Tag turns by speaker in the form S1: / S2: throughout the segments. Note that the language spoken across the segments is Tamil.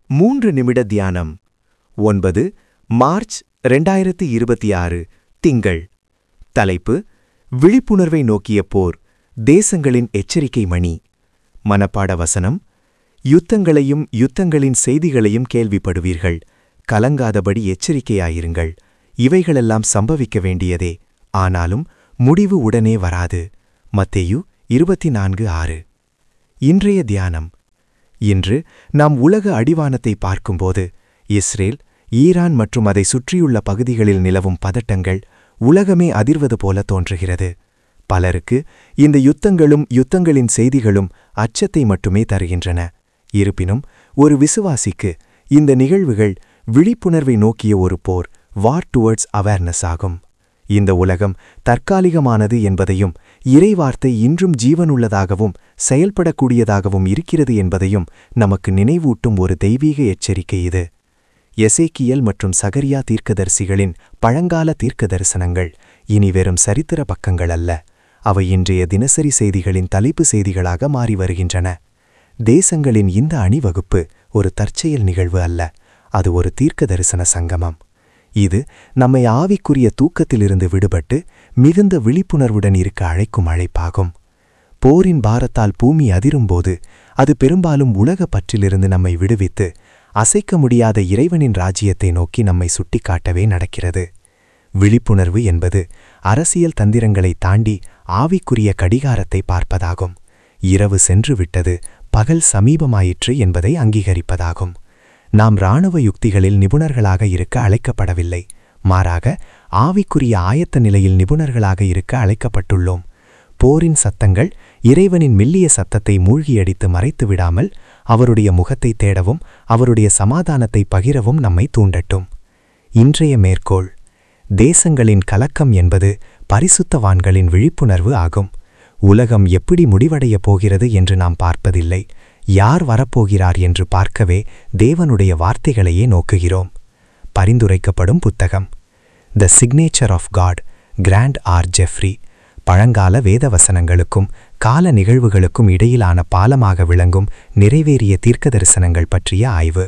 S1: மூன்று நிமிட தியானம் ஒன்பது மார்ச் ரெண்டாயிரத்து இருபத்தி ஆறு திங்கள் தலைப்பு விழிப்புணர்வை நோக்கிய போர் தேசங்களின் எச்சரிக்கை மணி மனப்பாட வசனம் யுத்தங்களையும் யுத்தங்களின் செய்திகளையும் கேள்விப்படுவீர்கள் கலங்காதபடி எச்சரிக்கையாயிருங்கள் இவைகளெல்லாம் சம்பவிக்க வேண்டியதே ஆனாலும் முடிவு உடனே வராது மத்தேயு இருபத்தி நான்கு ஆறு இன்றைய தியானம் இன்று நாம் உலக அடிவானத்தை பார்க்கும்போது இஸ்ரேல் ஈரான் மற்றும் அதை சுற்றியுள்ள பகுதிகளில் நிலவும் பதட்டங்கள் உலகமே அதிர்வது போல தோன்றுகிறது பலருக்கு இந்த யுத்தங்களும் யுத்தங்களின் செய்திகளும் அச்சத்தை மட்டுமே தருகின்றன இருப்பினும் ஒரு விசுவாசிக்கு இந்த நிகழ்வுகள் விழிப்புணர்வை நோக்கிய ஒரு போர் வார் டுவர்ட்ஸ் அவேர்னஸ் ஆகும் இந்த உலகம் தற்காலிகமானது என்பதையும் இறைவார்த்தை இன்றும் ஜீவனுள்ளதாகவும் செயல்படக்கூடியதாகவும் இருக்கிறது என்பதையும் நமக்கு நினைவூட்டும் ஒரு தெய்வீக எச்சரிக்கை இது எசேக்கியல் மற்றும் சகரியா தீர்க்கதரிசிகளின் பழங்கால தீர்க்க தரிசனங்கள் இனி வெறும் சரித்திர பக்கங்கள் அல்ல அவை இன்றைய தினசரி செய்திகளின் தலைப்பு செய்திகளாக மாறி வருகின்றன தேசங்களின் இந்த அணிவகுப்பு ஒரு தற்செயல் நிகழ்வு அல்ல அது ஒரு தீர்க்க தரிசன சங்கமம் இது நம்மை ஆவிக்குரிய தூக்கத்திலிருந்து விடுபட்டு மிகுந்த விழிப்புணர்வுடன் இருக்க அழைக்கும் அழைப்பாகும் போரின் பாரத்தால் பூமி அதிரும்போது அது பெரும்பாலும் உலக பற்றிலிருந்து நம்மை விடுவித்து அசைக்க முடியாத இறைவனின் ராஜ்யத்தை நோக்கி நம்மை சுட்டிக்காட்டவே நடக்கிறது விழிப்புணர்வு என்பது அரசியல் தந்திரங்களை தாண்டி ஆவிக்குரிய கடிகாரத்தை பார்ப்பதாகும் இரவு சென்று விட்டது பகல் சமீபமாயிற்று என்பதை அங்கீகரிப்பதாகும் நாம் இராணுவ யுக்திகளில் நிபுணர்களாக இருக்க அழைக்கப்படவில்லை மாறாக ஆவிக்குரிய ஆயத்த நிலையில் நிபுணர்களாக இருக்க அழைக்கப்பட்டுள்ளோம் போரின் சத்தங்கள் இறைவனின் மெல்லிய சத்தத்தை மூழ்கியடித்து மறைத்து விடாமல் அவருடைய முகத்தை தேடவும் அவருடைய சமாதானத்தை பகிரவும் நம்மை தூண்டட்டும் இன்றைய மேற்கோள் தேசங்களின் கலக்கம் என்பது பரிசுத்தவான்களின் விழிப்புணர்வு ஆகும் உலகம் எப்படி முடிவடையப் போகிறது என்று நாம் பார்ப்பதில்லை யார் வரப்போகிறார் என்று பார்க்கவே தேவனுடைய வார்த்தைகளையே நோக்குகிறோம் பரிந்துரைக்கப்படும் புத்தகம் the signature of God Grant R Jeffrey பழங்கால வேதவசனங்களுக்கும் கால நிகழ்வுகளுக்கும் இடையிலான பாலமாக விளங்கும் நிறைவேறிய தீர்க்க தரிசனங்கள் பற்றிய ஆய்வு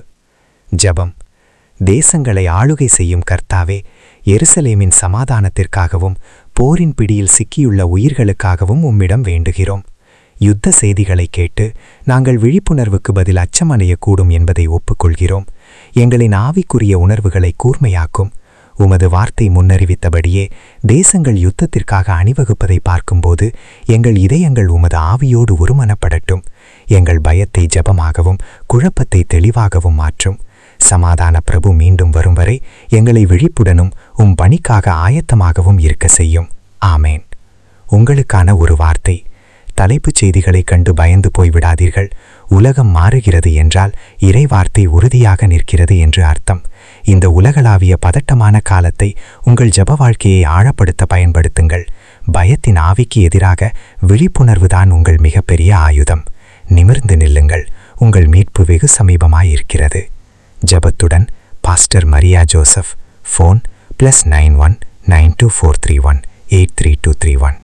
S1: ஜபம் தேசங்களை ஆளுகை செய்யும் கர்த்தாவே எருசலேமின் சமாதானத்திற்காகவும் போரின் பிடியில் சிக்கியுள்ள உயிர்களுக்காகவும் உம்மிடம் வேண்டுகிறோம் யுத்த செய்திகளை கேட்டு நாங்கள் விழிப்புணர்வுக்கு பதில் அச்சமடையக்கூடும் என்பதை ஒப்புக்கொள்கிறோம் எங்களின் ஆவிக்குரிய உணர்வுகளை கூர்மையாக்கும் உமது வார்த்தை முன்னறிவித்தபடியே தேசங்கள் யுத்தத்திற்காக அணிவகுப்பதை பார்க்கும்போது எங்கள் இதயங்கள் உமது ஆவியோடு ஒருமனப்படட்டும் எங்கள் பயத்தை ஜபமாகவும் குழப்பத்தை தெளிவாகவும் மாற்றும் சமாதான பிரபு மீண்டும் வரும் வரை எங்களை விழிப்புடனும் உம் பணிக்காக ஆயத்தமாகவும் இருக்க செய்யும் ஆமேன் உங்களுக்கான ஒரு வார்த்தை தலைப்புச் செய்திகளைக் கண்டு பயந்து போய்விடாதீர்கள் உலகம் மாறுகிறது என்றால் இறைவார்த்தை உறுதியாக நிற்கிறது என்று அர்த்தம் இந்த உலகளாவிய பதட்டமான காலத்தை உங்கள் ஜப வாழ்க்கையை ஆழப்படுத்த பயன்படுத்துங்கள் பயத்தின் ஆவிக்கு எதிராக விழிப்புணர்வுதான் உங்கள் மிகப்பெரிய ஆயுதம் நிமிர்ந்து நில்லுங்கள் உங்கள் மீட்பு வெகு சமீபமாயிருக்கிறது ஜபத்துடன் pastor Maria Joseph phone plus nine one nine two four three one eight three two three one